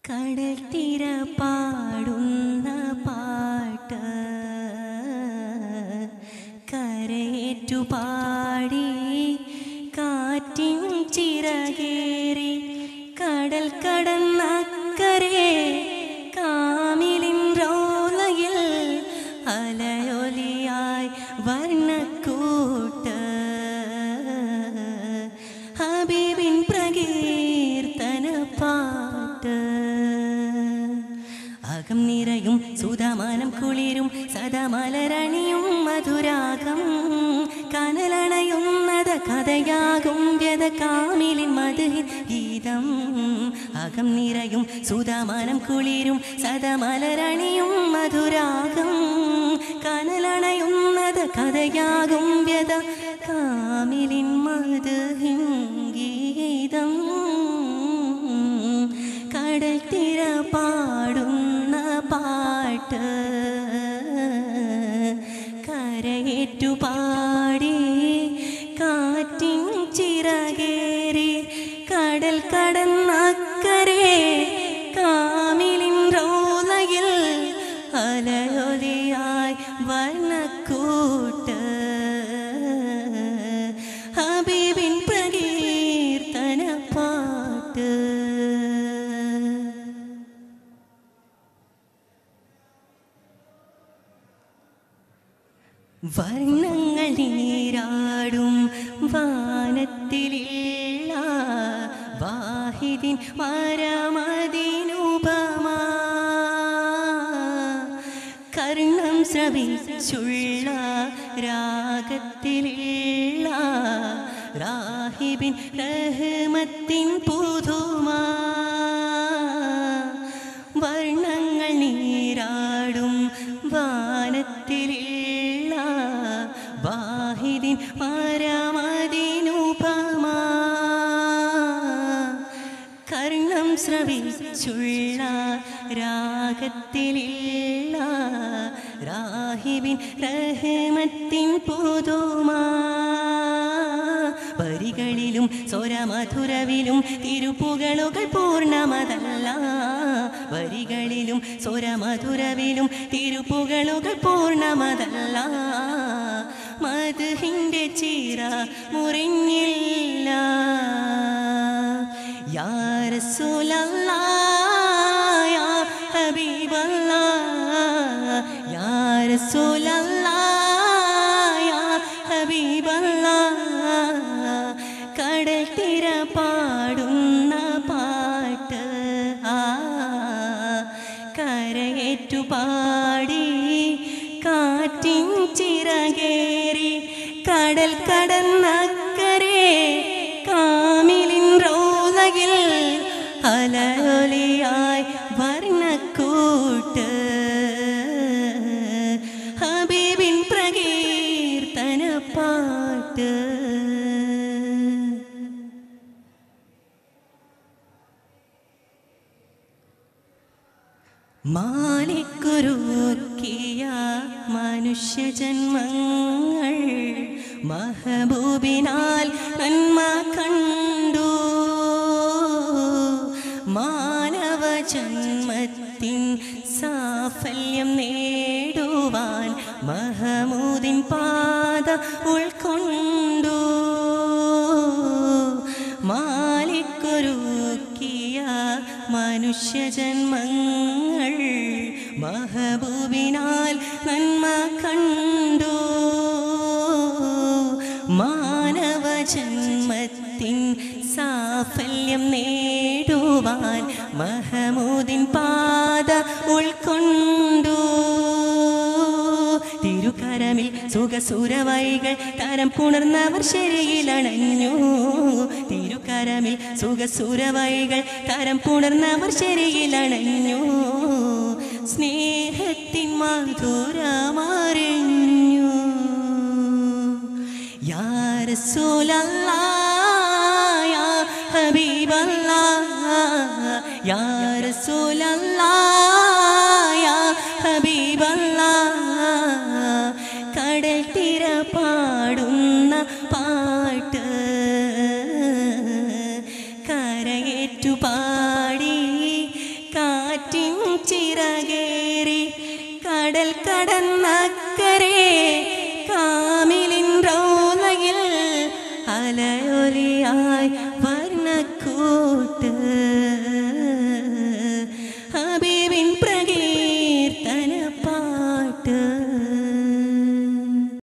കടൽ തിര പാടുന്ന പാട്ട് കരയേറ്റു പാടി കാറ്റിൻ ചിറകേറി കടൽ കടന്നക്കരെ കാമിലിൻ റോലയിൽ അലയൊലിയായി വർണ്ണക്കൂട്ട് ഹബീബിൻ പ്രകീർത്തന പാട്ട് അകം നിറയും സുതമാനം കുളിരും സദമലരണിയും മധുരാഗം കനലണയുന്നത് കഥയാകും വ്യത കാമിലിൻ മധുഹിൻ ഗീതം അകം നിറയും സുതമാനം കുളിരും സദമലരണിയും മധുരാഗം കനലണയുന്നത് കഥയാകും വ്യത കാമിലിൻ മധുഹിൻ ഗീതം കടൽ തിര പാടുന്ന പാട്ട് കരയേറ്റു പാടി കാറ്റിൻ ചിറകേറി കടൽ കടന്നക്കരെ കാമിലിൻ റോലയിൽ അലയൊലിയായി വർണ്ണക്കൂട്ട് ഹബീബിൻ പ്രകീർത്തന പാട്ട് വർണ്ണങ്ങൾ നീരാടും വാനത്തിലില്ല വാഹിദിൻ മരമതിനുപമാ കർണം ശ്രവിച്ചുള്ള രാഗത്തിലുള്ള രാഹിബിൻ റഹ്മത്തിൻ പുതുമാ വർണ്ണങ്ങൾ നീരാടും വാനത്തിലുള്ള വാഹിദിൻ പരമതിനുപമാ കർണം ശ്രവിച്ചുള്ള രാഗത്തിലില്ല രാഹിബിൻ റഹ്മത്തിൻ പുതുമാ വരികളിലും സ്വരമധുരവിലും തിരുപ്പുകളുകൾ പൂർണ്ണമതല്ല വരികളിലും സ്വരമധുരവിലും തിരുപ്പുകളുകൾ പൂർണ്ണമതല്ല മധുഹിൻ്റെ ചീറ മുറിഞ്ഞില്ല യാ റസൂലല്ലാ യാ ഹബീബല്ലാ യാ റസൂലല്ലാ യാ ഹബീബല്ലാ കടൽ തിര പാടുന്ന പാട്ട് ആ കരയേറ്റു പാടി കാറ്റിൻ ചിറകേറി കടൽ കടന്നക്കരെ കാമിലിൻ റോലയിൽ അലയൊലിയായി വർണ്ണക്കൂട്ട് ഹബീബിൻ പ്രകീർത്തന പാട്ട് മാലിക്കുരുക്കിയ മനുഷ്യജന്മങ്ങൾ മഹബൂബിനാൽ നന്മ കണ്ടു മാനവ ജന്മത്തിൻ സാഫല്യം നേടുവാൻ മഹമൂദിൻ പാത ഉൾക്കൊണ്ടു മാലിക്കൊരുക്കിയ മനുഷ്യജന്മങ്ങൾ മഹബൂബിനാൽ നന്മ കണ്ടു മാനവ ജന്മത്തിൻ സാഫല്യം നേടുവാൻ മഹമൂദിൻ പാത ഉൾക്കൊണ്ടു തിരുക്കരമിൽ സുഖസുരവൈകൾ തരം പുണർന്നവർ ശരിയിലണഞ്ഞു തിരുക്കരമിൽ സുഖസുരവൈകൾ തരം പുണർന്നവർ ശരിയിലണഞ്ഞു സ്നേഹത്തിൻ മധുരമറിഞ്ഞു യാ റസൂലല്ലാ യാ ഹബീബല്ലാ യാ റസൂലല്ലാ യാ ഹബീബല്ലാ കടൽ തിര പാടുന്ന പാട്ട് കരയേറ്റു പാടി ചിറകേറി കടൽ കടന്നക്കരെ കാമിലിൻ റോലയിൽ അലയൊലിയായി വർണ്ണക്കൂട്ട്